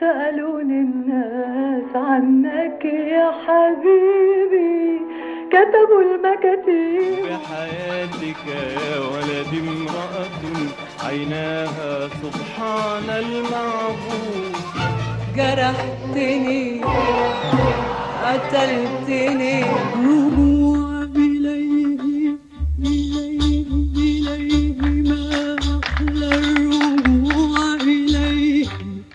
سألوني الناس عنك يا حبيبي كتبوا المكاتيب بحياتك يا ولد امرأة عيناها سبحان المعبود جرحتني قتلتني رجوع إليه إليه إليه ما أحلى الرجوع إليه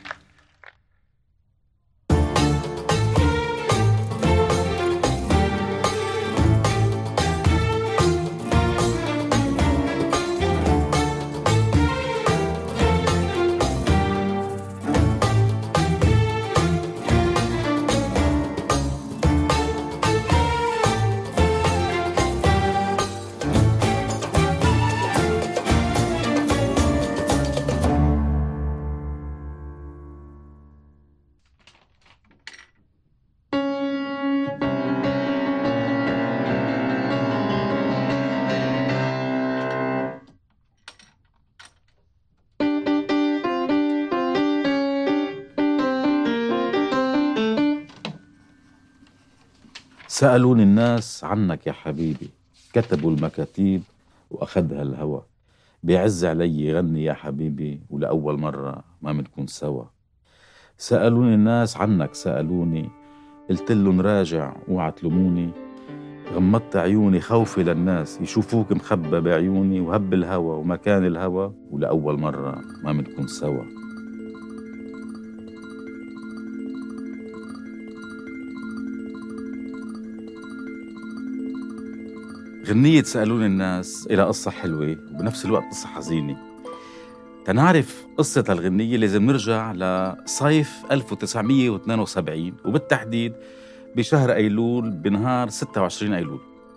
سألوني الناس عنك يا حبيبي كتبوا المكاتيب وأخدها الهوى بيعز علي غني يا حبيبي ولأول مرة ما منكون سوا سألوني الناس عنك سألوني قلت لهم راجع اوعى تلوموني غمضت عيوني خوفي للناس يشوفوك مخبى بعيوني وهب الهوى ومكان الهوى ولأول مرة ما منكون سوا غنية سألوني الناس إلى قصة حلوة وبنفس الوقت قصة حزينة تنعرف قصة الغنية لازم نرجع لصيف 1972 وبالتحديد بشهر أيلول بنهار 26 أيلول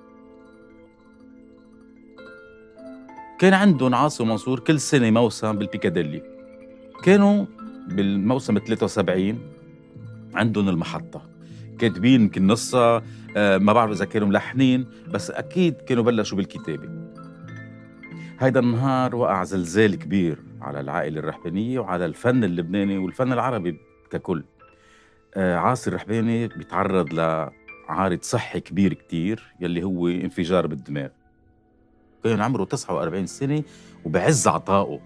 كان عندهم عاصم منصور كل سنة موسم بالبيكاديلي كانوا بالموسم 73 عندهم المحطة كاتبين يمكن نصها آه، ما بعرف اذا كانوا ملحنين بس اكيد كانوا بلشوا بالكتابه هيدا النهار وقع زلزال كبير على العائله الرحبانيه وعلى الفن اللبناني والفن العربي ككل آه، عاصي الرحباني بيتعرض لعارض صحي كبير كتير يلي هو انفجار بالدماغ كان عمره 49 سنه وبعز عطائه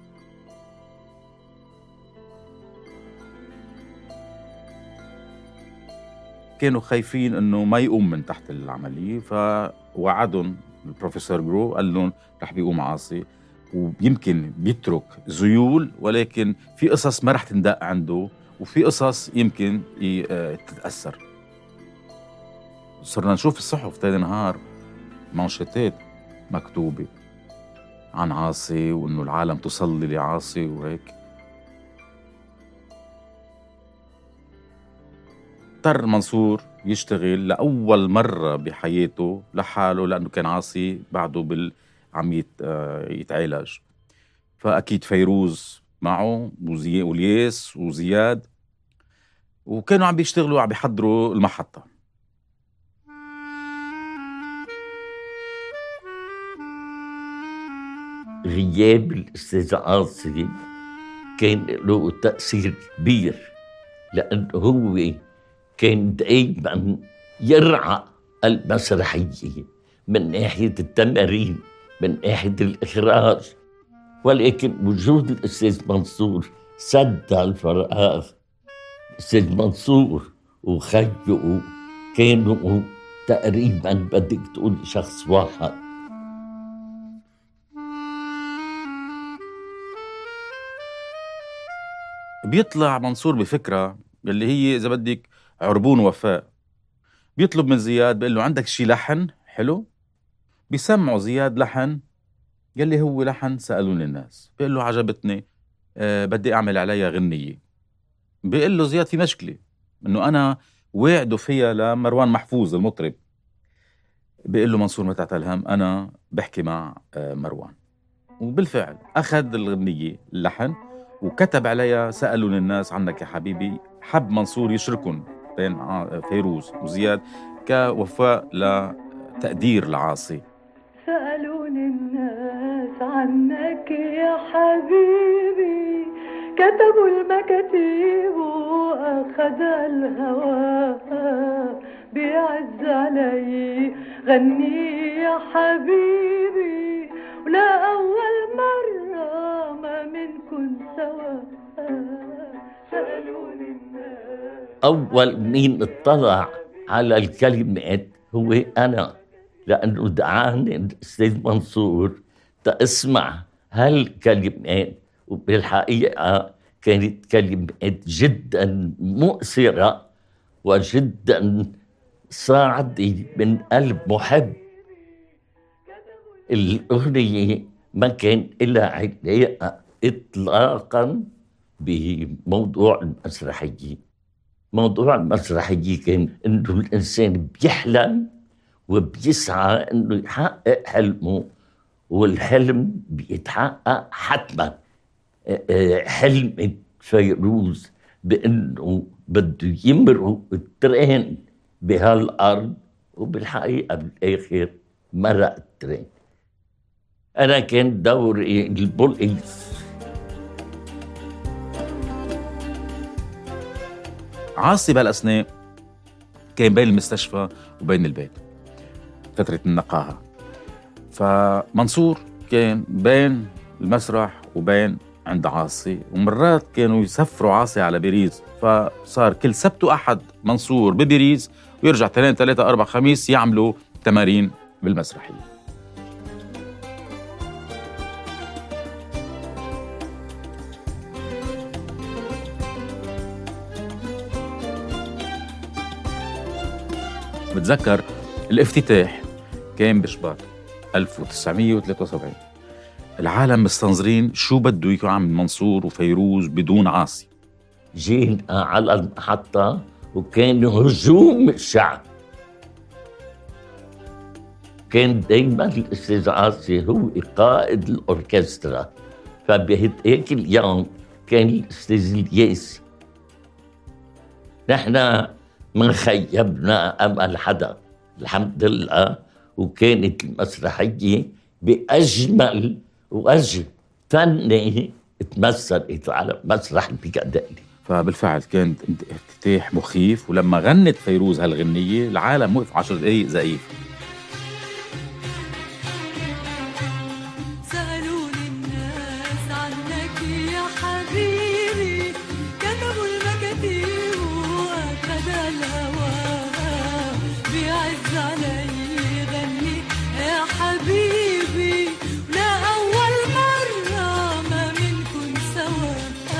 كانوا خايفين انه ما يقوم من تحت العمليه فوعدهم البروفيسور جرو قال لهم رح بيقوم عاصي ويمكن بيترك ذيول ولكن في قصص ما رح تندق عنده وفي قصص يمكن ي- آه، تتاثر صرنا نشوف الصحف تاني نهار مانشيتات مكتوبه عن عاصي وانه العالم تصلي لعاصي وهيك اضطر منصور يشتغل لأول مرة بحياته لحاله لأنه كان عاصي بعده بال عم يت... آه، يتعالج فأكيد فيروز معه وزي... والياس وزياد وكانوا عم بيشتغلوا عم بيحضروا المحطة غياب الأستاذ عاصي كان له تأثير كبير لأنه هو كان دايما يرعى المسرحية من ناحية التمارين من ناحية الإخراج ولكن وجود الأستاذ منصور سد الفراغ الأستاذ منصور وخيه كانوا تقريبا بدك تقول شخص واحد بيطلع منصور بفكرة اللي هي إذا بدك عربون وفاء بيطلب من زياد بيقول له عندك شي لحن حلو بيسمعوا زياد لحن يلي هو لحن سألوني الناس بيقول له عجبتني أه بدي أعمل عليها غنية بيقول له زياد في مشكلة إنه أنا واعده فيها لمروان محفوظ المطرب بيقول له منصور ما تعتل هم أنا بحكي مع آه، مروان وبالفعل أخذ الغنية اللحن وكتب عليها سألوا الناس عنك يا حبيبي حب منصور يشركن بين ع- فيروز وزياد كوفاء لتقدير لعاصي سألوني الناس عنك يا حبيبي كتبوا المكاتيب وأخذ الهوى بيعز علي غني يا حبيبي ولا أول مرة ما منكن سوا سألوني الناس أول مين اطلع على الكلمات هو أنا لأنه دعاني الأستاذ منصور تأسمع هالكلمات وبالحقيقة كانت كلمات جدا مؤثرة وجدا صاعدة من قلب محب الأغنية ما كان لها علاقة إطلاقا بموضوع المسرحية موضوع المسرحية كان إنه الإنسان بيحلم وبيسعى إنه يحقق حلمه والحلم بيتحقق حتما آه، آه، حلم فيروز بإنه بده يمرق الترين بهالأرض وبالحقيقة بالآخر مرق الترين أنا كان دوري البوليس عاصي بهالاثناء كان بين المستشفى وبين البيت فترة النقاهة فمنصور كان بين المسرح وبين عند عاصي ومرات كانوا يسفروا عاصي على بيريز فصار كل سبت وأحد منصور ببيريز ويرجع اثنين ثلاثة أربع خميس يعملوا تمارين بالمسرحية بتذكر الافتتاح كان بشباط 1973 العالم مستنظرين شو بده يكون عامل منصور وفيروز بدون عاصي جينا على المحطة وكان هجوم الشعب كان دايما الأستاذ عاصي هو قائد الأوركسترا فبهيك اليوم كان الأستاذ الياسي نحن ما خيبنا أمل حدا الحمد لله وكانت المسرحية بأجمل وأجل فني تمثلت على مسرح البيكاديلي فبالفعل كان افتتاح مخيف ولما غنت فيروز هالغنية العالم وقف عشر دقايق زقيف سألوني الناس عنك يا حبيبي كتبوا المكاتيب وأخذ الهوى بيعز علي غني يا حبيبي لا أول مرة ما منكن سوا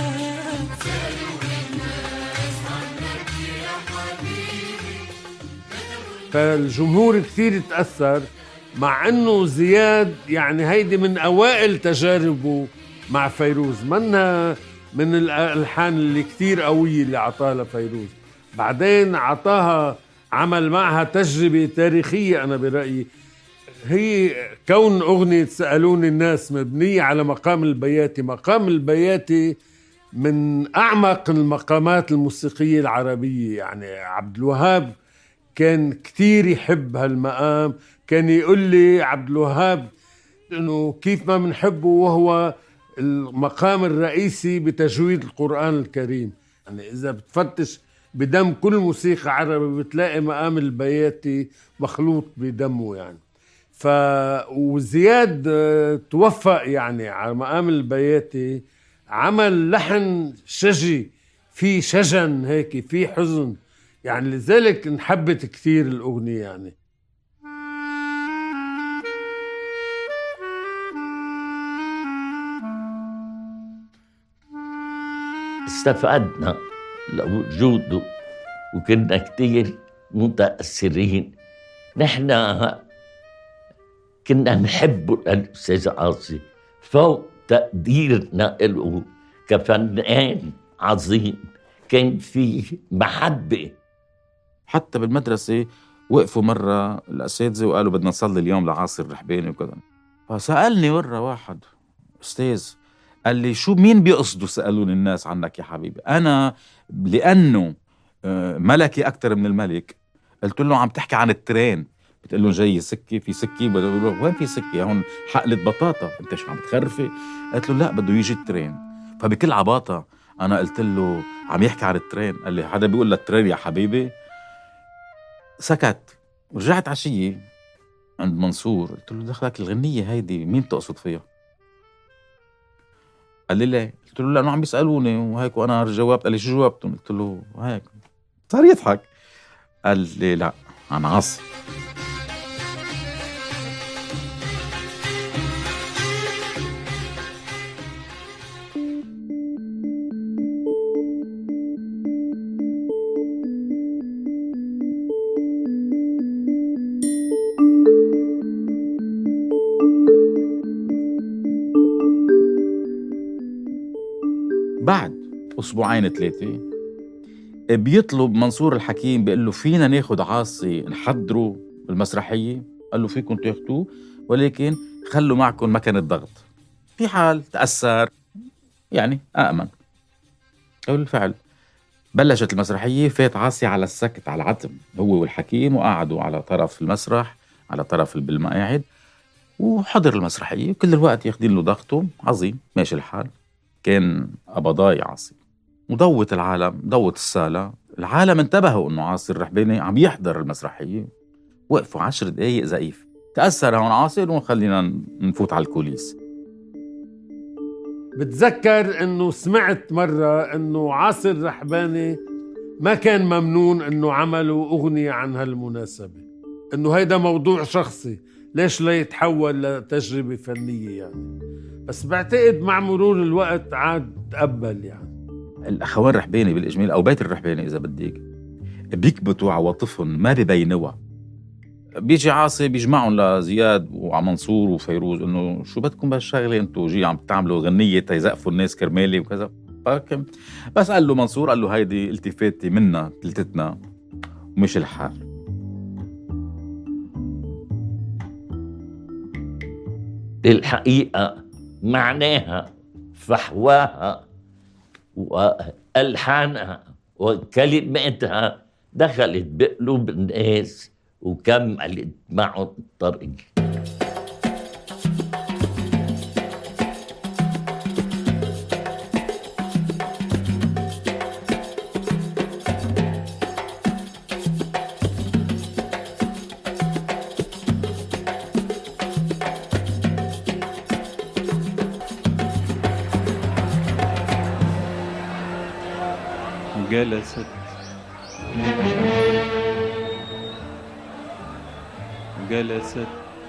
فالجمهور كثير تأثر مع انه زياد يعني هيدي من اوائل تجاربه مع فيروز منا من الالحان اللي كثير قويه اللي عطاها لفيروز بعدين عطاها عمل معها تجربه تاريخيه انا برايي هي كون اغنيه سالوني الناس مبنيه على مقام البياتي مقام البياتي من اعمق المقامات الموسيقيه العربيه يعني عبد الوهاب كان كتير يحب هالمقام كان يقول لي عبد الوهاب انه كيف ما بنحبه وهو المقام الرئيسي بتجويد القرآن الكريم يعني إذا بتفتش بدم كل موسيقى عربي بتلاقي مقام البياتي مخلوط بدمه يعني ف وزياد آه، توفق يعني على مقام البياتي عمل لحن شجي في شجن هيك في حزن يعني لذلك انحبت كثير الأغنية يعني استفدنا لوجوده وكنا كتير متأثرين نحن كنا نحبه الأستاذ عاصي فوق تقديرنا له كفنان عظيم كان فيه محبة حتى بالمدرسة وقفوا مرة الأساتذة وقالوا بدنا نصلي اليوم لعاصي الرحباني وكذا فسألني مرة واحد أستاذ قال لي شو مين بيقصدوا سألوني الناس عنك يا حبيبي أنا لأنه آه، ملكي أكثر من الملك قلت له عم تحكي عن الترين بتقول له جاي سكة في سكة بقول له وين في سكة هون حقلة بطاطا انت شو عم تخرفي قلت له لا بده يجي الترين فبكل عباطه انا قلت له عم يحكي عن الترين قال لي حدا بيقول للترين يا حبيبي سكت رجعت عشيه عند منصور قلت له دخلك الغنيه هيدي مين تقصد فيها قال لي ليه قلت له لانه عم بيسالوني وهيك وانا جاوبت قال لي شو جاوبتهم قلت له هيك صار يضحك قال لي لا عن عاصي بعد اسبوعين ثلاثه بيطلب منصور الحكيم بيقول له فينا ناخذ عاصي نحضره بالمسرحيه قال له فيكم تاخذوه ولكن خلوا معكم مكنه ضغط في حال تاثر يعني امن بالفعل بلشت المسرحيه فات عاصي على السكت على العتم هو والحكيم وقعدوا على طرف المسرح على طرف بالمقاعد وحضر المسرحيه وكل الوقت ياخدين له ضغطه عظيم ماشي الحال كان قبضاي عاصي وضوت العالم ضوت الصالة العالم انتبهوا انه عاصي الرحباني عم يحضر المسرحية وقفوا عشر دقايق زقيف تأثر هون عاصي وخلينا نفوت على الكوليس بتذكر انه سمعت مرة انه عاصر الرحباني ما كان ممنون انه عملوا اغنية عن هالمناسبة انه هيدا موضوع شخصي ليش لا يتحول لتجربة فنية يعني بس بعتقد مع مرور الوقت عاد تقبل يعني الاخوان الرحباني بالاجمال او بيت الرحباني اذا بدك بيكبتوا عواطفهم ما ببينوها بيجي عاصي بيجمعهم لزياد ومنصور وفيروز انه شو بدكم بهالشغله انتم جي عم تعملوا غنيه تيزقفوا الناس كرمالي وكذا بس قال له منصور قال له هيدي التفاتي منا ثلثتنا ومش الحال الحقيقة معناها فحواها وألحانها وكلماتها دخلت بقلوب الناس وكملت معه الطريق جلست جلست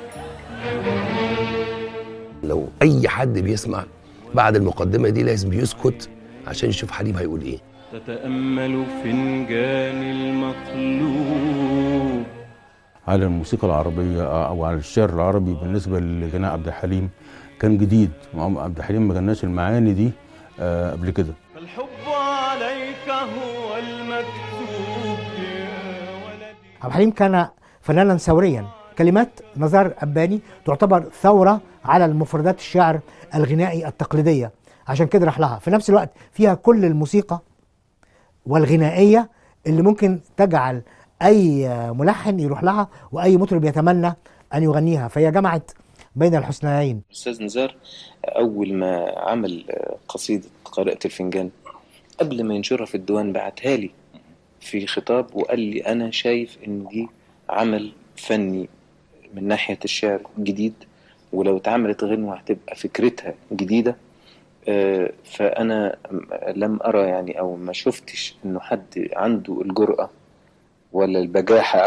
لو اي حد بيسمع بعد المقدمه دي لازم يسكت عشان يشوف حليم هيقول ايه تتأمل فنجان المطلوب على الموسيقى العربية أو على الشعر العربي بالنسبة لغناء عبد الحليم كان جديد عبد الحليم ما غناش المعاني دي آه، قبل كده فالحب عليك هو المكتوب يا ولدي عبد الحليم كان فنانا ثوريا كلمات نزار أباني تعتبر ثورة على المفردات الشعر الغنائي التقليدية عشان كده راح لها في نفس الوقت فيها كل الموسيقى والغنائية اللي ممكن تجعل أي ملحن يروح لها وأي مطرب يتمنى أن يغنيها فهي جمعت بين الحسنيين أستاذ نزار أول ما عمل قصيدة قارئة الفنجان قبل ما ينشرها في الديوان بعتها لي في خطاب وقال لي أنا شايف إن دي عمل فني من ناحية الشعر جديد ولو اتعملت غنوة هتبقى فكرتها جديدة آه، فأنا لم أرى يعني أو ما شفتش إنه حد عنده الجرأة ولا البجاحة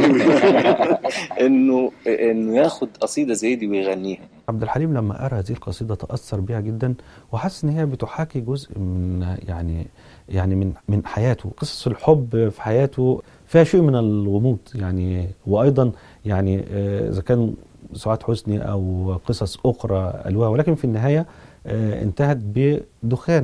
إنه إنه ياخد قصيدة زي دي ويغنيها عبد الحليم لما قرأ هذه القصيدة تأثر بها جدا وحس إن هي بتحاكي جزء من يعني يعني من من حياته قصص الحب في حياته فيها شيء من الغموض يعني وأيضا يعني آه، إذا كان سعاد حسني أو قصص أخرى ألواها ولكن في النهاية آه، انتهت بدخان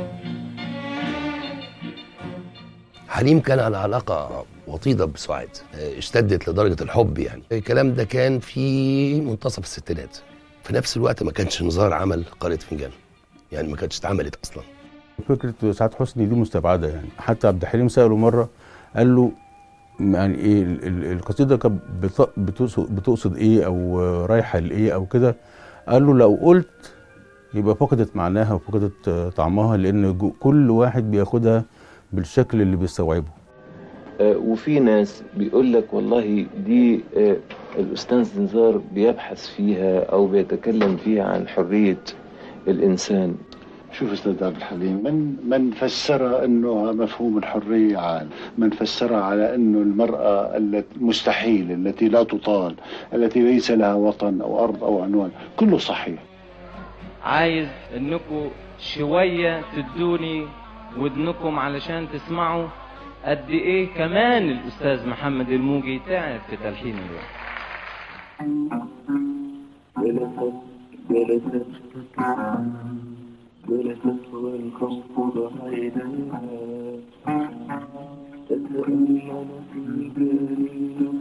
حليم كان على علاقه وطيده بسعاد آه، اشتدت لدرجه الحب يعني الكلام ده كان في منتصف الستينات في نفس الوقت ما كانش نزار عمل قارئة فنجان يعني ما كانتش اتعملت اصلا فكرة سعاد حسني دي مستبعدة يعني حتى عبد الحليم سأله مرة قال له يعني ايه ال- ال- القصيدة كانت بت- بتقصد, بتقصد ايه او رايحة لايه او كده قال له لو قلت يبقى فقدت معناها وفقدت آه، طعمها لان جو- كل واحد بياخدها بالشكل اللي بيستوعبه آه، وفي ناس بيقول لك والله دي آه، الأستاذ نزار بيبحث فيها أو بيتكلم فيها عن حرية الإنسان شوف استاذ عبد الحليم من من فسر انه مفهوم الحريه عال من فسرها على انه المراه التي مستحيل التي لا تطال التي ليس لها وطن او ارض او عنوان كله صحيح عايز انكم شوية تدوني ودنكم علشان تسمعوا قد ايه كمان الاستاذ محمد الموجي تعب في تلحين الوقت جلست جلست جلست والخوف ضحيناها تتأمل في البال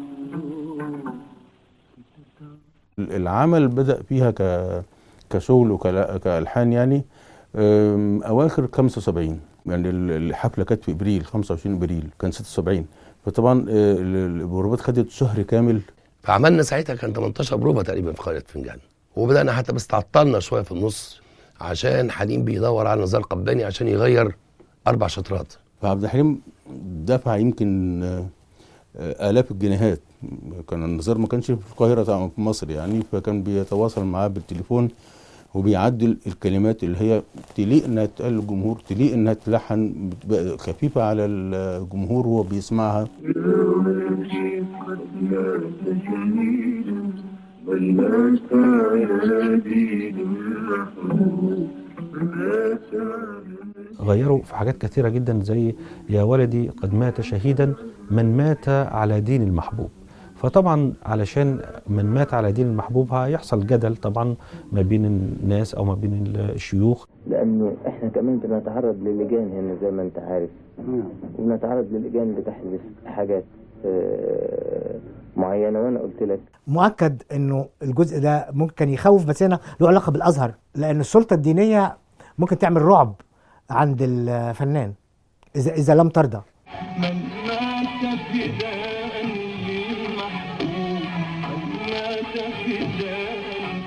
العمل بدأ فيها ك كشغل وكألحان يعني أم، أواخر 75 يعني ال- الحفلة كانت في إبريل 25 إبريل كان 76 فطبعا آه، ال- البروفات خدت شهر كامل فعملنا ساعتها كان 18 بروفه تقريبا في قريه فنجان وبدانا حتى بس تعطلنا شويه في النص عشان حليم بيدور على نزار قباني عشان يغير اربع شطرات فعبد الحليم دفع يمكن آه، آه، آلاف الجنيهات كان النظار ما كانش في القاهرة طبعا في مصر يعني فكان بيتواصل معاه بالتليفون وبيعدل الكلمات اللي هي تليق انها تقال للجمهور تليق انها تلحن بتبقى خفيفة على الجمهور وهو بيسمعها ماشي قد مات شهيدا بل مات على دين المحبوب مات على غيروا في حاجات كثيرة جدا زي يا ولدي قد مات شهيدا من مات على دين المحبوب فطبعا علشان من مات على دين المحبوب هيحصل جدل طبعا ما بين الناس او ما بين الشيوخ لانه احنا كمان بنتعرض للجان هنا زي ما انت عارف وبنتعرض للجان بتحدث حاجات آه، معينه وانا قلت لك مؤكد انه الجزء ده ممكن يخوف بس هنا له علاقه بالازهر لان السلطه الدينيه ممكن تعمل رعب عند الفنان اذا اذا لم ترضى من مات فداء للمحبوب من مات فداء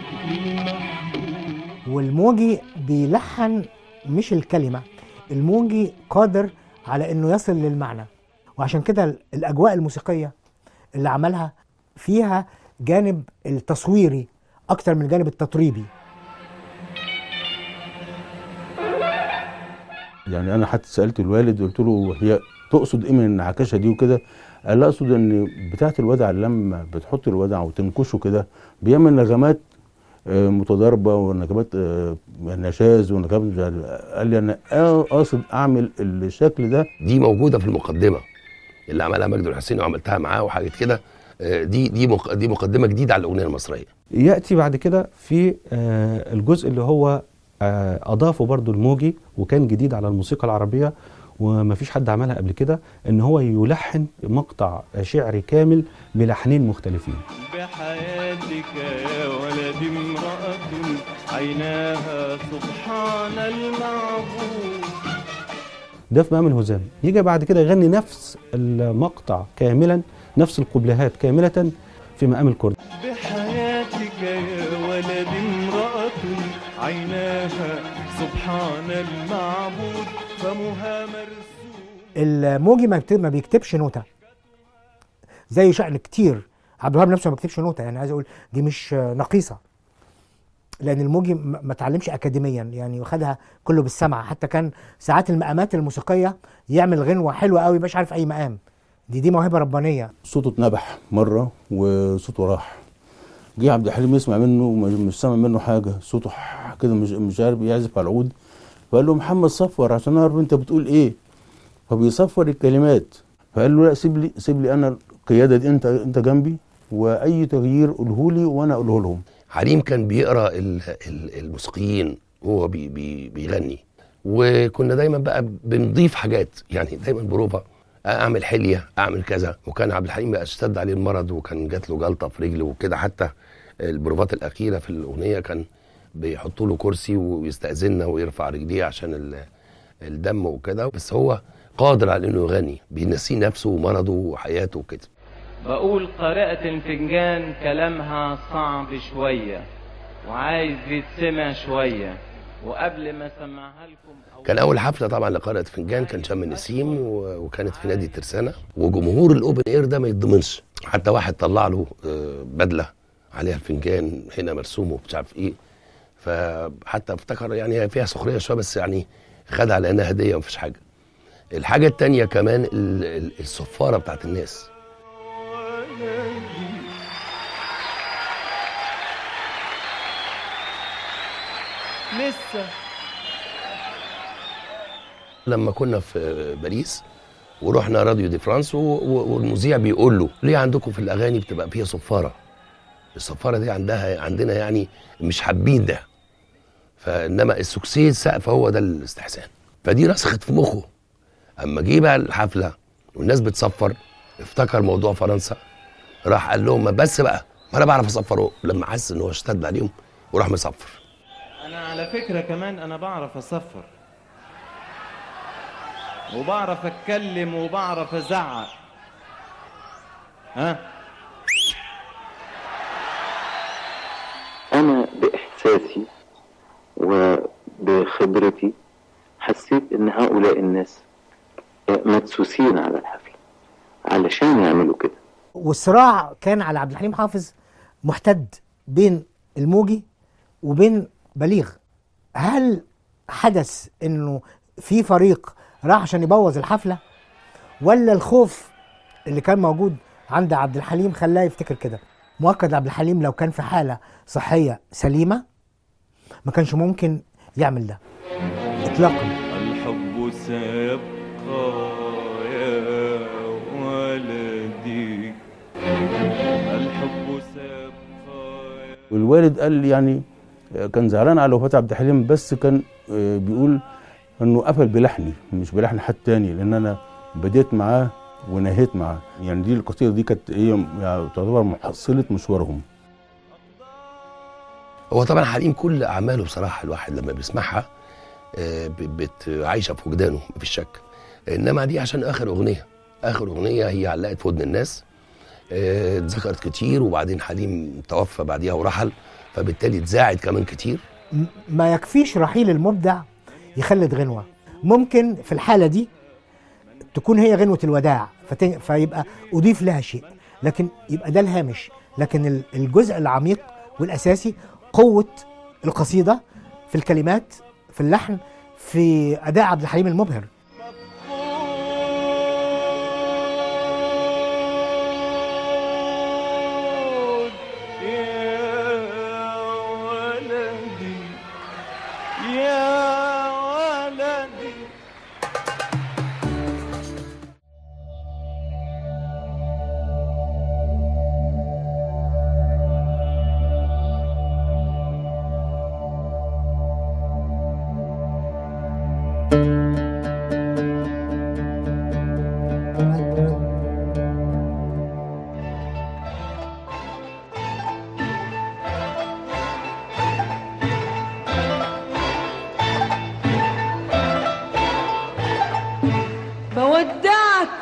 للمحبوب والموجي بيلحن مش الكلمه الموجي قادر على انه يصل للمعنى وعشان كده الاجواء الموسيقيه اللي عملها فيها جانب التصويري اكتر من الجانب التطريبي يعني انا حتى سالت الوالد قلت له هي تقصد ايه من النعكشه دي وكده قال لا اقصد ان بتاعه الودع لما بتحط الودع وتنكشه كده بيعمل نغمات آه، متضاربه ونغمات آه، نشاز ونغمات مش عارف. قال لي انا قاصد اعمل الشكل ده دي موجوده في المقدمه اللي عملها مجدي الحسيني وعملتها معاه وحاجات كده آه، دي دي مق- دي مقدمه جديده على الاغنيه المصريه ياتي بعد كده في آه، الجزء اللي هو آه، اضافه برضو الموجي وكان جديد على الموسيقى العربيه وما فيش حد عملها قبل كده ان هو يلحن مقطع شعري كامل بلحنين مختلفين بحياتك يا ولد امرأة عيناها سبحان المعبود ده في مقام الهزام يجي بعد كده يغني نفس المقطع كاملا نفس القبلهات كامله في مقام الكرد بحياتك يا ولد امرأة عيناها سبحان المعبود فمها مرسوم الموجي ما بيكتب- ما بيكتبش نوتة زي شأن كتير عبد الوهاب نفسه ما بيكتبش نوتة يعني عايز اقول دي مش نقيصة لان الموجي ما ما اتعلمش اكاديميا يعني واخدها كله بالسمع حتى كان ساعات المقامات الموسيقيه يعمل غنوه حلوه قوي مش عارف اي مقام دي دي موهبه ربانيه صوته اتنبح مره وصوته راح جه عبد الحليم يسمع منه ومش- مش سامع منه حاجه صوته ح- كده مش مش عارف يعزف على العود فقال له محمد صفر عشان اعرف انت بتقول ايه فبيصفر الكلمات فقال له لا سيب لي سيب لي انا القياده دي انت انت جنبي واي تغيير قوله لي وانا اقوله لهم حليم كان بيقرا ال- ال- الموسيقيين وهو بي بي بيغني وكنا دايما بقى بنضيف حاجات يعني دايما بروفا اعمل حليه اعمل كذا وكان عبد الحليم بقى اشتد عليه المرض وكان جات له جلطه في رجله وكده حتى البروفات الاخيره في الاغنيه كان بيحطوا له كرسي ويستاذننا ويرفع رجليه عشان ال- الدم وكده بس هو قادر على انه يغني بينسيه نفسه ومرضه وحياته وكده بقول قارئة الفنجان كلامها صعب شوية وعايز يتسمع شوية وقبل ما اسمعها لكم كان اول حفله طبعا لقارئة فنجان كان شم النسيم و- وكانت في نادي الترسانه وجمهور الاوبن اير ده ما يتضمنش حتى واحد طلع له آه، بدله عليها الفنجان هنا مرسوم ومش عارف ايه فحتى افتكر يعني هي فيها سخريه شويه بس يعني خدها على انها هديه ومفيش حاجه الحاجه التانية كمان ال- ال- الصفاره بتاعت الناس لسه لما كنا في باريس ورحنا راديو دي فرانس و- و- والمذيع بيقول له ليه عندكم في الاغاني بتبقى فيها صفاره الصفاره دي عندها عندنا يعني مش حابين ده فانما السكسي السقف هو ده الاستحسان فدي رسخت في مخه اما جه بقى الحفله والناس بتصفر افتكر موضوع فرنسا راح قال لهم ما بس بقى ما انا بعرف اصفر لما حس ان هو اشتد عليهم وراح مصفر انا على فكره كمان انا بعرف اصفر وبعرف اتكلم وبعرف ازعق ها أنا بإحساسي وبخبرتي حسيت إن هؤلاء الناس مدسوسين على الحفلة علشان يعملوا كده والصراع كان على عبد الحليم حافظ محتد بين الموجي وبين بليغ هل حدث انه في فريق راح عشان يبوظ الحفله ولا الخوف اللي كان موجود عند عبد الحليم خلاه يفتكر كده مؤكد عبد الحليم لو كان في حاله صحيه سليمه ما كانش ممكن يعمل ده اطلاقا الحب سيبقى يا ولدي الحب سيبقى والوالد قال لي يعني كان زعلان على وفاه عبد الحليم بس كان آه، بيقول انه قفل بلحني مش بلحن حد تاني لان انا بديت معاه ونهيت معاه يعني دي القصيده دي كانت هي يعني تعتبر محصله مشوارهم هو طبعا حليم كل اعماله بصراحه الواحد لما بيسمعها آه، ب- بت عايشه في وجدانه مفيش شك انما دي عشان اخر اغنيه اخر اغنيه هي علقت في ودن الناس آه، اتذكرت كتير وبعدين حليم توفى بعديها ورحل فبالتالي اتذاعت كمان كتير م- ما يكفيش رحيل المبدع يخلد غنوة ممكن في الحالة دي تكون هي غنوة الوداع فت... فيبقى أضيف لها شيء لكن يبقى ده الهامش لكن ال- الجزء العميق والأساسي قوة القصيدة في الكلمات في اللحن في أداء عبد الحليم المبهر ولدي يا ولدي بودعك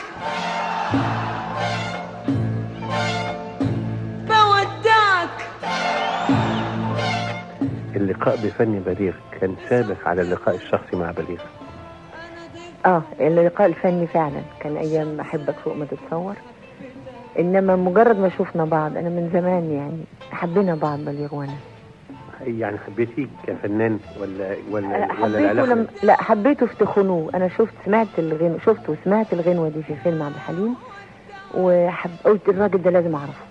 بودعك اللقاء بفن بليغ كان سابق على اللقاء الشخصي مع بليغ اه اللقاء الفني فعلا كان ايام احبك فوق ما تتصور انما مجرد ما شفنا بعض انا من زمان يعني حبينا بعض بليغ وانا يعني حبيتيه كفنان ولا ولا أنا ولا حبيته العلاقة لم... لا حبيته في تخنوه انا شفت سمعت الغنوة شفت وسمعت الغنوة دي في فيلم عبد الحليم وحب قلت الراجل ده لازم اعرفه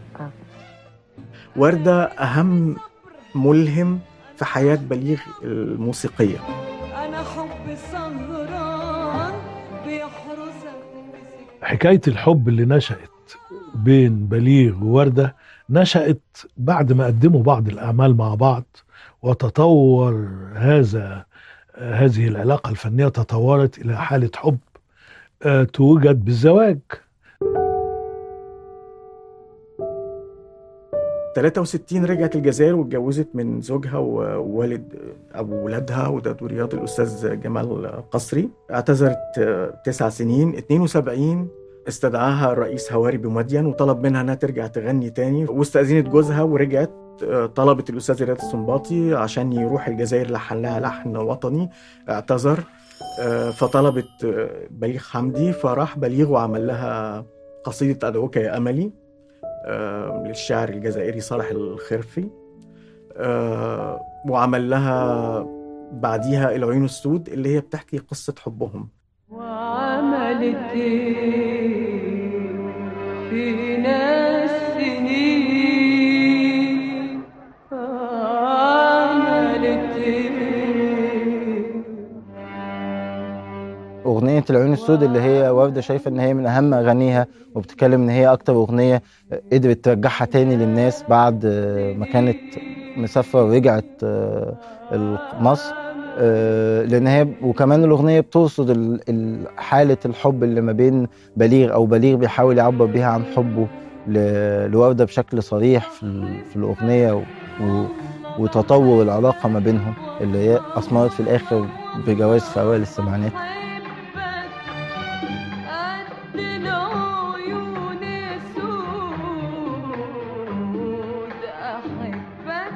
وردة أهم ملهم في حياة بليغ الموسيقية انا حب سهران بيحرسك حكاية الحب اللي نشأت بين بليغ ووردة نشأت بعد ما قدموا بعض الأعمال مع بعض وتطور هذا هذه العلاقة الفنية تطورت إلى حالة حب آه، توجد بالزواج 63 رجعت الجزائر واتجوزت من زوجها ووالد ابو ولادها وده رياض الاستاذ جمال قصري اعتذرت آه، تسع سنين 72 استدعاها الرئيس هواري بمدين وطلب منها انها ترجع تغني تاني واستأذنت جوزها ورجعت آه، طلبت الأستاذ رياض السنباطي عشان يروح الجزائر لحن لها لحن وطني اعتذر آه، فطلبت آه، بليغ حمدي فراح بليغ وعمل لها قصيدة أدعوك يا أملي آه، للشاعر الجزائري صالح الخرفي آه، وعمل لها بعديها العيون السود اللي هي بتحكي قصة حبهم وعملت إيه فينا السنين عملت إيه أغنية العيون السود اللي هي وردة شايفة إن هي من أهم أغانيها وبتتكلم إن هي أكتر أغنية قدرت ترجعها تاني للناس بعد ما كانت مسافرة ورجعت آه، مصر آه، لأن هي وكمان الأغنية بترصد ال- ال- حالة الحب اللي ما بين بليغ أو بليغ بيحاول يعبر بيها عن حبه ل- لوردة بشكل صريح في, ال- في الأغنية و- و- وتطور العلاقة ما بينهم اللي هي أثمرت في الآخر بجواز في أوائل السبعينات العيون السود أحبك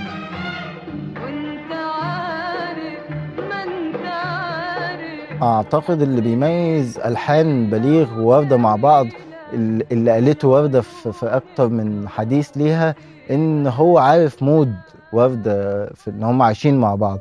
وانت عارف ما انت عارف أعتقد اللي بيميز ألحان بليغ ووردة مع بعض ال- اللي قالته وردة في في أكتر من حديث ليها إن هو عارف مود وردة في إن هم عايشين مع بعض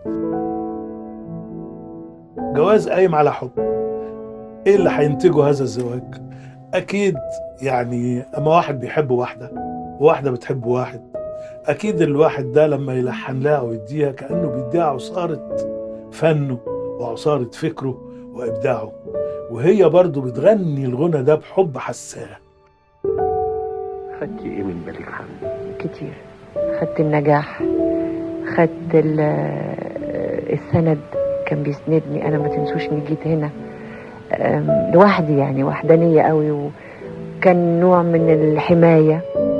جواز قايم على حب ايه اللي هينتجه هذا الزواج اكيد يعني اما واحد بيحب واحده وواحده بتحب واحد اكيد الواحد ده لما يلحن لها ويديها كانه بيديها عصاره فنه وعصاره فكره وابداعه وهي برضه بتغني الغنى ده بحب حساه خدتي ايه من بليغ حمدي؟ كتير خدت النجاح خدت ال- السند كان بيسندني انا ما تنسوش اني جيت هنا أم، لوحدي يعني وحدانيه قوي وكان نوع من الحمايه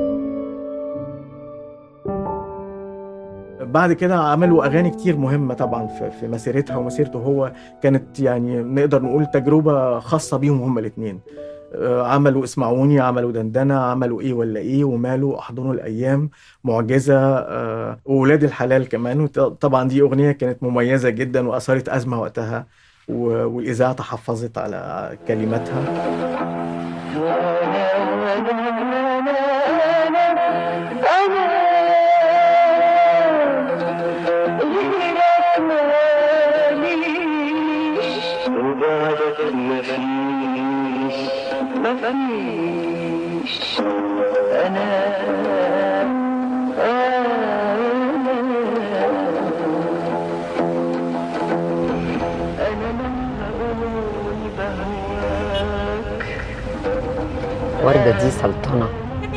بعد كده عملوا اغاني كتير مهمه طبعا في في مسيرتها ومسيرته هو كانت يعني نقدر نقول تجربه خاصه بيهم هما الاثنين عملوا اسمعوني عملوا دندنه عملوا ايه ولا ايه وماله احضنوا الايام معجزه آه، وولاد الحلال كمان وط- طبعا دي اغنيه كانت مميزه جدا واثارت ازمه وقتها و- والاذاعه تحفظت على كلماتها وبعدك مفيش مفيش أنا وردة دي سلطنة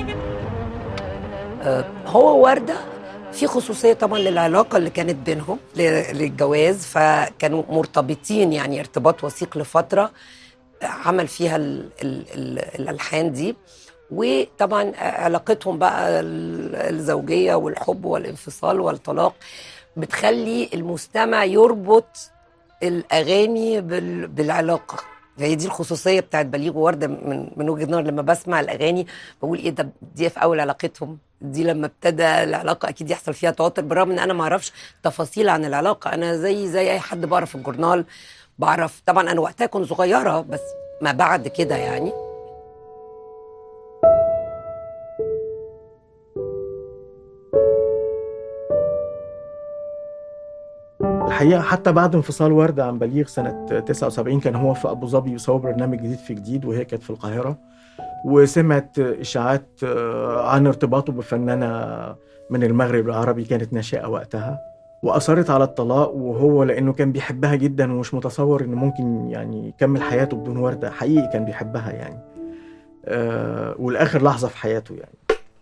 آه، هو وردة في خصوصية طبعا للعلاقة اللي كانت بينهم ل- للجواز فكانوا مرتبطين يعني ارتباط وثيق لفترة عمل فيها ال ال ال الألحان دي وطبعا علاقتهم بقى ال- الزوجية والحب والانفصال والطلاق بتخلي المستمع يربط الأغاني بال بالعلاقة فهي دي الخصوصيه بتاعت بليغ وورده من من وجهه نظري لما بسمع الاغاني بقول ايه ده دي في اول علاقتهم دي لما ابتدى العلاقه اكيد يحصل فيها توتر بالرغم ان انا ما اعرفش تفاصيل عن العلاقه انا زي زي اي حد بقرا في الجورنال بعرف طبعا انا وقتها كنت صغيره بس ما بعد كده يعني الحقيقه حتى بعد انفصال ورده عن بليغ سنه 79 كان هو في ابو ظبي بيصور برنامج جديد في جديد وهي كانت في القاهره وسمعت اشاعات آه، عن ارتباطه بفنانه من المغرب العربي كانت ناشئه وقتها واصرت على الطلاق وهو لانه كان بيحبها جدا ومش متصور انه ممكن يعني يكمل حياته بدون ورده حقيقي كان بيحبها يعني آه، والاخر لحظه في حياته يعني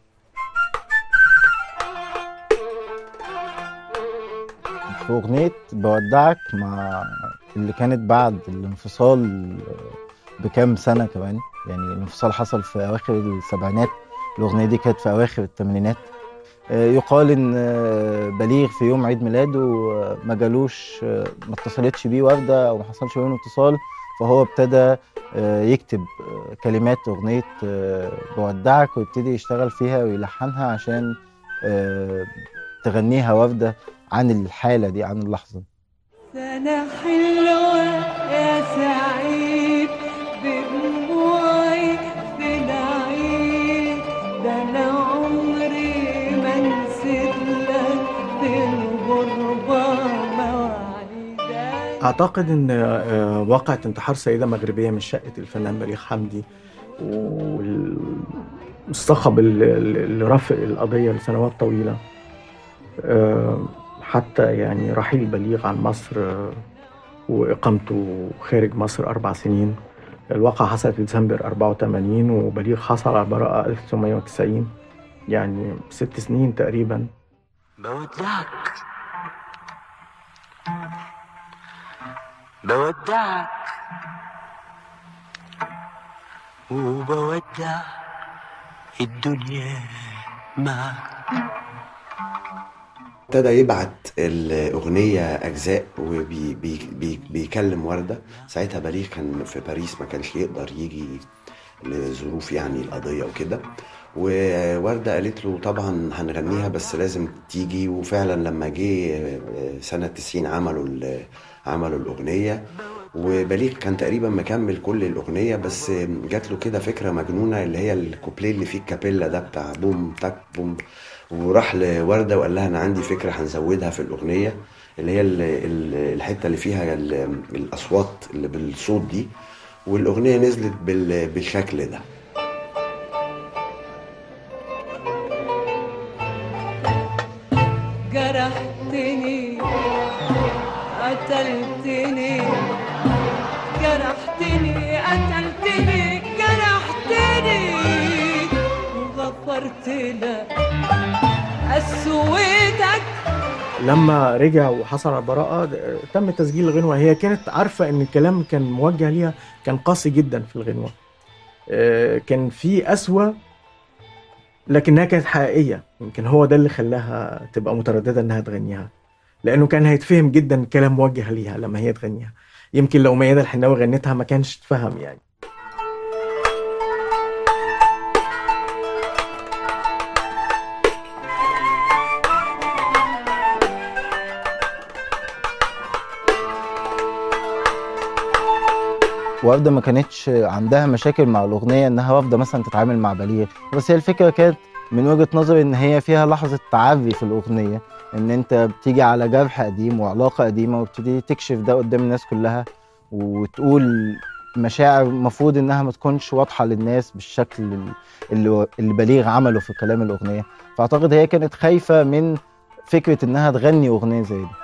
في أغنية بودعك مع اللي كانت بعد الانفصال بكام سنة كمان يعني الانفصال حصل في أواخر السبعينات الأغنية دي كانت في أواخر الثمانينات آه، يقال إن آه، بليغ في يوم عيد ميلاده آه، ما جالوش آه، ما اتصلتش بيه وردة أو ما حصلش بينهم اتصال فهو ابتدى آه، يكتب آه، كلمات أغنية آه، بودعك ويبتدي يشتغل فيها ويلحنها عشان آه، تغنيها وردة عن الحالة دي عن اللحظة سنة حلوة يا سعيد بدموعي في العيد ده أنا عمري ما نسيت لك في الغربة مواعيدك اعتقد ان آه، واقعة انتحار سيدة مغربية من شقة الفنان بليغ حمدي والصخب اللي رافق القضية لسنوات طويلة آه، حتى يعني رحيل بليغ عن مصر آه، وإقامته خارج مصر أربع سنين الواقعة حصلت في ديسمبر 84 وبليغ حصل على البراءة 1990 يعني ست سنين تقريبا بودعك بودعك وبودع الدنيا معك ابتدى يبعت الأغنية أجزاء وبيكلم وردة ساعتها بليغ كان في باريس ما كانش يقدر يجي لظروف يعني القضية وكده ووردة قالت له طبعا هنغنيها بس لازم تيجي وفعلا لما جه سنة 90 عملوا ال- عملوا الأغنية وبليغ كان تقريبا مكمل كل الأغنية بس جات له كده فكرة مجنونة اللي هي الكوبليه اللي فيه الكابيلا ده بتاع بوم تك بوم وراح لوردة وقال لها أنا عندي فكرة هنزودها في الأغنية اللي هي ال- ال- الحتة اللي فيها ال- الأصوات اللي بالصوت دي والأغنية نزلت بال- بالشكل ده جرحتني قتلتني جرحتني قتلتني جرحتني وغفرت لك قسوتك لما رجع وحصل على البراءة د- تم تسجيل الغنوة هي كانت عارفة إن الكلام كان موجه ليها كان قاسي جدا في الغنوة آه، كان في قسوة لكنها كانت حقيقية يمكن هو ده اللي خلاها تبقى مترددة إنها تغنيها لأنه كان هيتفهم جدا الكلام موجه ليها لما هي تغنيها يمكن لو ميادة الحناوي غنتها ما كانش تفهم يعني وردة ما كانتش عندها مشاكل مع الأغنية إنها رافضة مثلا تتعامل مع بليغ بس هي الفكرة كانت من وجهة نظري إن هي فيها لحظة تعري في الأغنية إن أنت بتيجي على جرح قديم وعلاقة قديمة وبتبتدي تكشف ده قدام الناس كلها وتقول مشاعر المفروض إنها ما تكونش واضحة للناس بالشكل اللي, اللي بليغ عمله في كلام الأغنية فأعتقد هي كانت خايفة من فكرة إنها تغني أغنية زي دي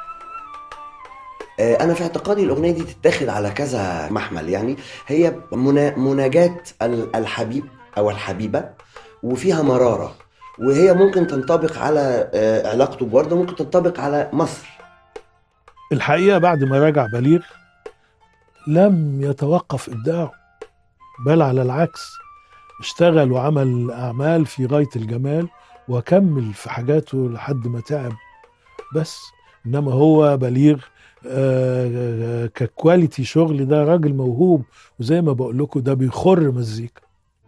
آه، انا في اعتقادي الاغنيه دي تتاخد على كذا محمل يعني هي منا- مناجاه ال- الحبيب او الحبيبه وفيها مراره وهي ممكن تنطبق على آه، علاقته بورده ممكن تنطبق على مصر الحقيقة بعد ما رجع بليغ لم يتوقف إبداعه بل على العكس اشتغل وعمل أعمال في غاية الجمال وكمل في حاجاته لحد ما تعب بس إنما هو بليغ آه، ككواليتي شغل ده راجل موهوب وزي ما بقول لكم ده بيخر مزيكا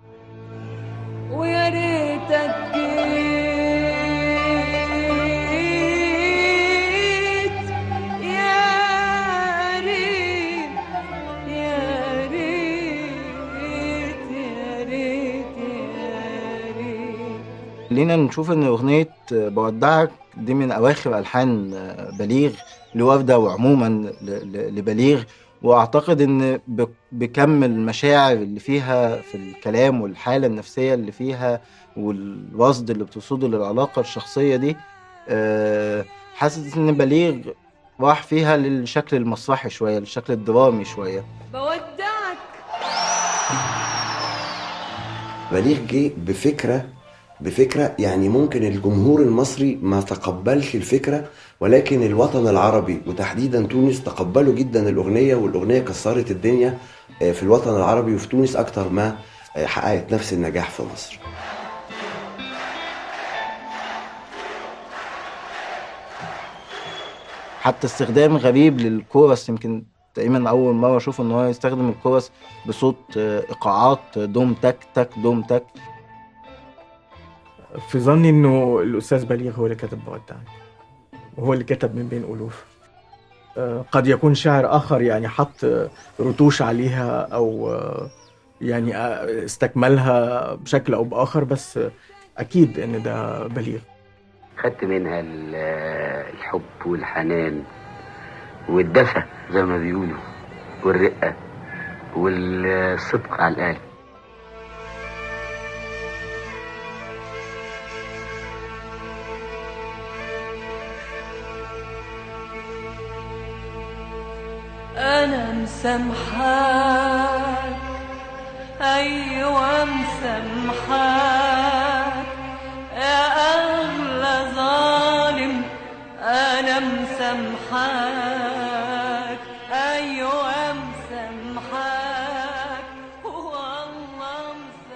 ويا ريتك جيت يا ريت يا ريت يا ريت يا ريت خلينا نشوف ان اغنيه بودعك دي من اواخر الحان بليغ لوردة وعموما ل- ل- لبليغ واعتقد ان ب- بكم المشاعر اللي فيها في الكلام والحاله النفسيه اللي فيها والوصد اللي بتصوده للعلاقه الشخصيه دي آه، حاسس ان بليغ راح فيها للشكل المسرحي شويه للشكل الدرامي شويه بودعك بليغ جه بفكره بفكره يعني ممكن الجمهور المصري ما تقبلش الفكره ولكن الوطن العربي وتحديدا تونس تقبلوا جدا الاغنيه والاغنيه كسرت الدنيا آه، في الوطن العربي وفي تونس اكتر ما آه، حققت نفس النجاح في مصر حتى استخدام غريب للكورس يمكن تقريبا اول مره اشوف ان هو يستخدم الكورس بصوت آه، ايقاعات دوم تك تك دوم تك في ظني انه الاستاذ بليغ هو اللي كتب بودعني وهو اللي كتب من بين الوف آه، قد يكون شاعر اخر يعني حط آه، رتوش عليها او آه، يعني آه، استكملها بشكل او باخر بس آه، اكيد ان ده بليغ خدت منها ال- الحب والحنان والدفى زي ما بيقولوا والرقة والصدق على القلب أنا مسامحاك أيوة مسامحاك يا أغلى ظالم أنا مسامحاك أيوة مسامحاك والله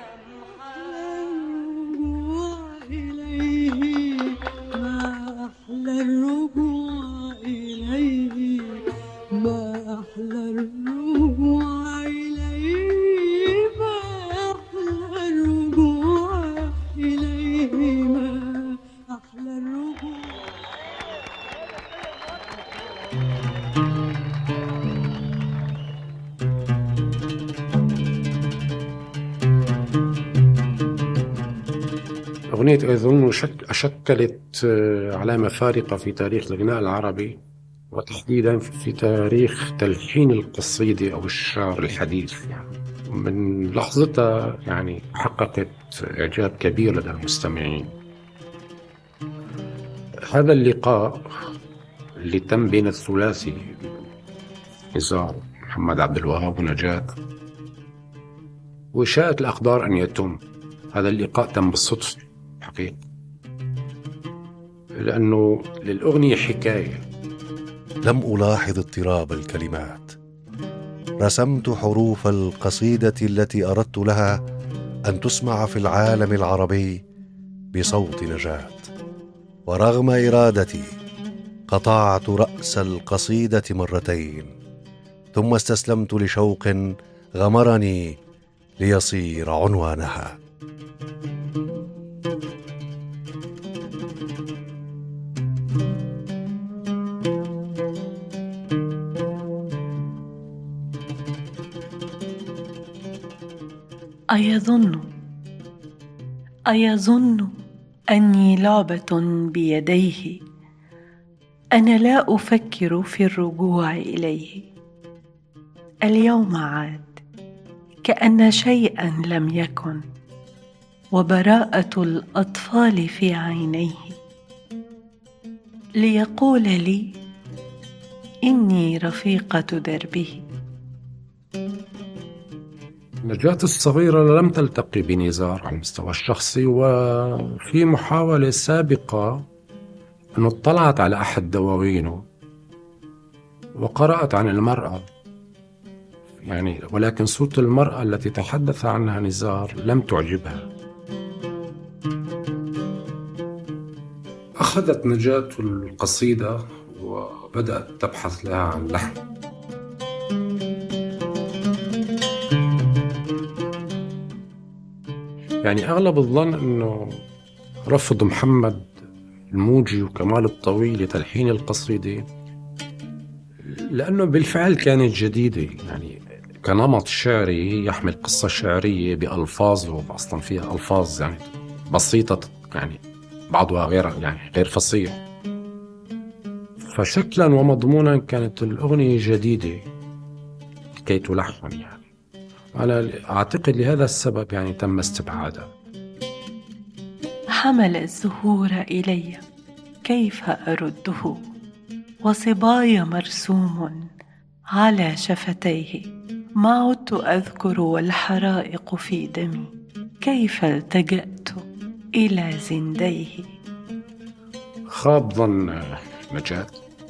مسامحاك إليه ما أحلى الرجوع إليه ما أحلى الرجوع إليه ما أحلى الرجوع إليه ما أحلى الرجوع أغنية أظن شك شكلت آه، علامة فارقة في تاريخ الغناء العربي وتحديدا في تاريخ تلحين القصيدة أو الشعر الحديث يعني من لحظتها يعني حققت إعجاب كبير لدى المستمعين هذا اللقاء اللي تم بين الثلاثي نزار محمد عبد الوهاب ونجاة وشاءت الأقدار أن يتم هذا اللقاء تم بالصدفة حقيقة لأنه للأغنية حكاية لم ألاحظ اضطراب الكلمات رسمت حروف القصيدة التي أردت لها أن تسمع في العالم العربي بصوت نجاة ورغم إرادتي قطعت رأس القصيدة مرتين ثم استسلمت لشوق غمرني ليصير عنوانها أيظن أيظن أني لعبة بيديه أنا لا أفكر في الرجوع إليه اليوم عاد كأن شيئا لم يكن وبراءة الأطفال في عينيه ليقول لي إني رفيقة دربه نجاة الصغيرة لم تلتقي بنزار على المستوى الشخصي وفي محاولة سابقة أنه اطلعت على أحد دواوينه وقرأت عن المرأة يعني ولكن صوت المرأة التي تحدث عنها نزار لم تعجبها أخذت نجاة القصيدة وبدأت تبحث لها عن لحن يعني أغلب الظن أنه رفض محمد الموجي وكمال الطويل لتلحين القصيدة لأنه بالفعل كانت جديدة يعني كنمط شعري يحمل قصة شعرية بألفاظ أصلا فيها ألفاظ يعني بسيطة يعني بعضها غير يعني غير فصيح فشكلا ومضمونا كانت الأغنية جديدة كي تلحن يعني أنا أعتقد لهذا السبب يعني تم استبعادها حمل الزهور إلي كيف أرده وصباي مرسوم على شفتيه ما عدت أذكر والحرائق في دمي كيف التجأت إلى زنديه خاب ظن نجاة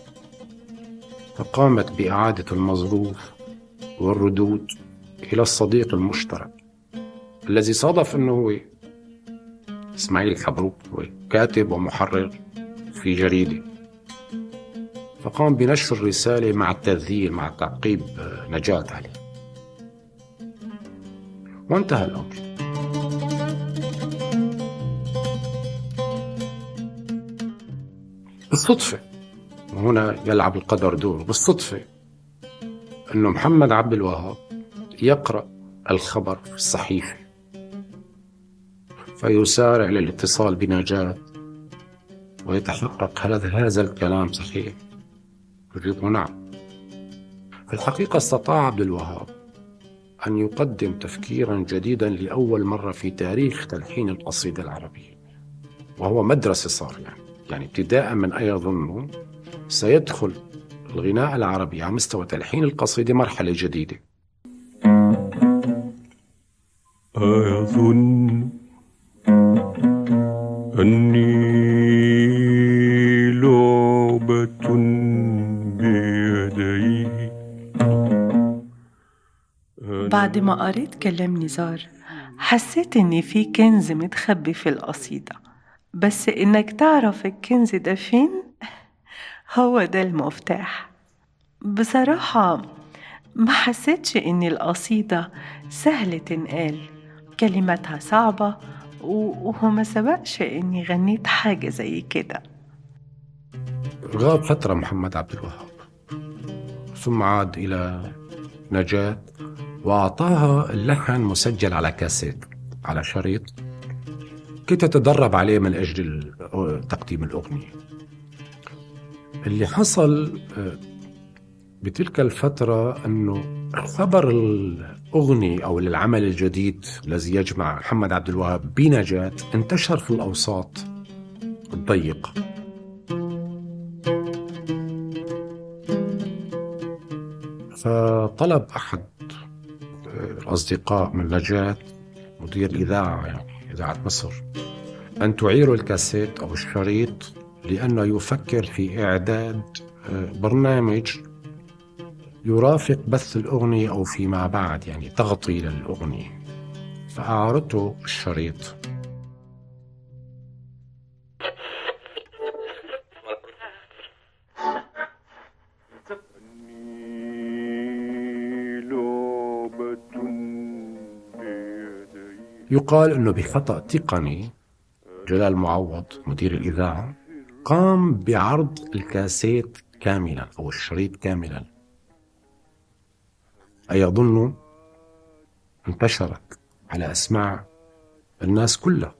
فقامت بإعادة المظروف والردود إلى الصديق المشترك الذي صادف أنه هو إسماعيل حبروك هو كاتب ومحرر في جريدة فقام بنشر الرسالة مع التذييل مع تعقيب نجاة عليه وانتهى الأمر بالصدفة وهنا يلعب القدر دور بالصدفة أنه محمد عبد الوهاب يقرأ الخبر في الصحيفة فيسارع للاتصال بنجاة ويتحقق هل هذا الكلام صحيح يجيب نعم في الحقيقة استطاع عبد الوهاب أن يقدم تفكيرا جديدا لأول مرة في تاريخ تلحين القصيدة العربية وهو مدرسة صار يعني يعني ابتداء من أيظن سيدخل الغناء العربي على مستوى تلحين القصيدة مرحلة جديدة أيظن أني لعبة بيدي بعد ما قريت كلام نزار حسيت إني في كنز متخبي في القصيدة بس إنك تعرف الكنز ده فين هو ده المفتاح بصراحة ما حسيتش إن القصيدة سهلة تنقال كلماتها صعبة و- وهو ما سبقش إني غنيت حاجة زي كده غاب فترة محمد عبد الوهاب ثم عاد إلى نجاة وأعطاها اللحن مسجل على كاسيت على شريط كي تتدرب عليه من أجل ال- تقديم الأغنية اللي حصل آه، بتلك الفترة أنه خبر الأغنية أو العمل الجديد الذي يجمع محمد عبد الوهاب بنجاة انتشر في الأوساط الضيقة فطلب أحد الأصدقاء من نجاة مدير الإذاعة يعني إذاعة مصر أن تعيروا الكاسيت أو الشريط لأنه يفكر في إعداد آه، برنامج يرافق بث الأغنية أو فيما بعد يعني تغطي للأغنية فأعرضته الشريط يقال أنه بخطأ تقني جلال معوض مدير الإذاعة قام بعرض الكاسيت كاملا أو الشريط كاملا أي أظن انتشرت على أسماع الناس كلها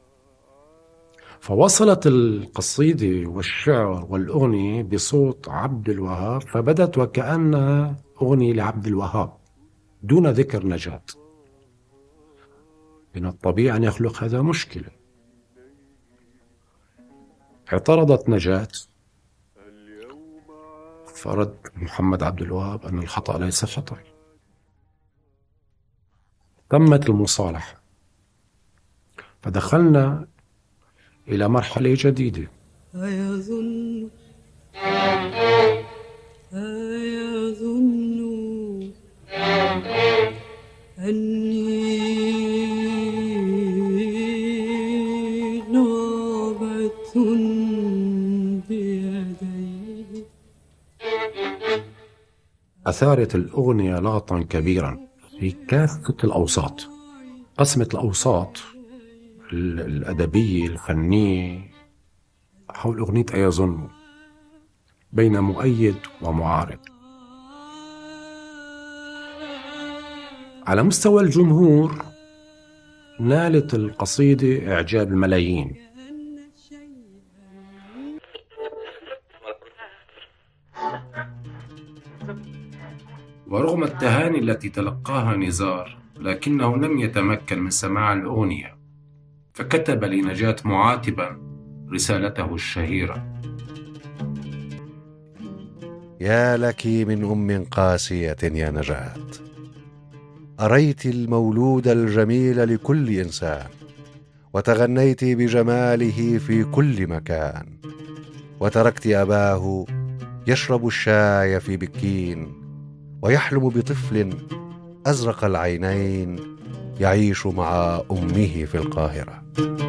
فوصلت القصيدة والشعر والأغنية بصوت عبد الوهاب فبدت وكأنها أغنية لعبد الوهاب دون ذكر نجاة من الطبيعي أن يخلق هذا مشكلة اعترضت نجاة فرد محمد عبد الوهاب أن الخطأ ليس خطأ تمت المصالحة فدخلنا إلى مرحلة جديدة أيظن أيظن أني لعبة بيدي أثارت الأغنية لغطا كبيرا في كافة الأوساط قسمة الأوساط ال- الأدبية الفنية حول أغنية أيظن بين مؤيد ومعارض على مستوى الجمهور نالت القصيدة إعجاب الملايين ورغم التهاني التي تلقاها نزار لكنه لم يتمكن من سماع الأغنية فكتب لنجاة معاتبا رسالته الشهيرة يا لك من ام قاسيه يا نجاه اريت المولود الجميل لكل انسان وتغنيت بجماله في كل مكان وتركت اباه يشرب الشاي في بكين ويحلم بطفل ازرق العينين يعيش مع امه في القاهره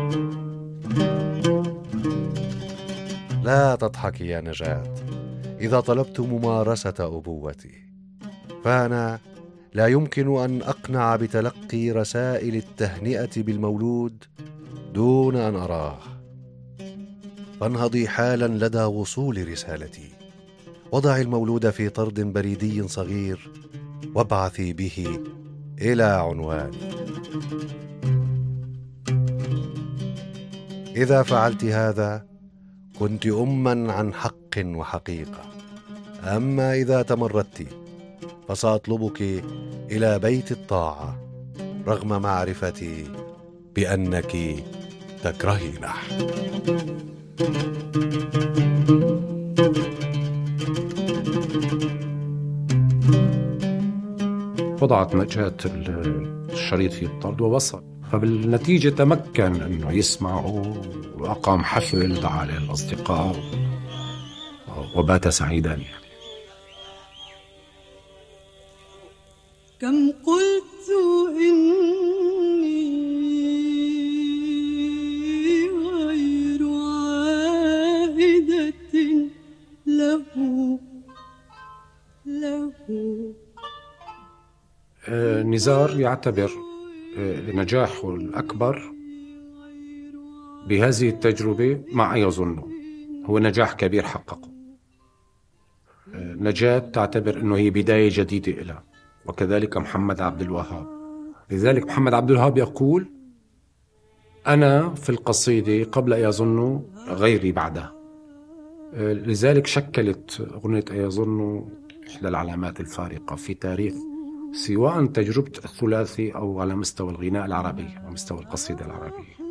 لا تضحكي يا نجاه اذا طلبت ممارسه ابوتي فانا لا يمكن ان اقنع بتلقي رسائل التهنئه بالمولود دون ان اراه فانهضي حالا لدى وصول رسالتي وضعي المولود في طرد بريدي صغير وابعثي به الى عنواني اذا فعلت هذا كنت اما عن حق وحقيقه اما اذا تمردت فساطلبك الى بيت الطاعه رغم معرفتي بانك تكرهينه وضعت نجاة الشريط في الطرد ووصل فبالنتيجة تمكن أنه يسمعه وأقام حفل دعا عليه الأصدقاء وبات سعيدا يعني كم قلت إني غير عائدة له له آه، نزار يعتبر آه، نجاحه الأكبر بهذه التجربة مع يظنه هو نجاح كبير حققه آه، نجاة تعتبر أنه هي بداية جديدة له وكذلك محمد عبد الوهاب لذلك محمد عبد الوهاب يقول أنا في القصيدة قبل أيظن غيري بعدها آه، لذلك شكلت أغنية أيظن إحدى العلامات الفارقة في تاريخ سواء تجربة الثلاثي أو على مستوى الغناء العربي ومستوى القصيدة العربية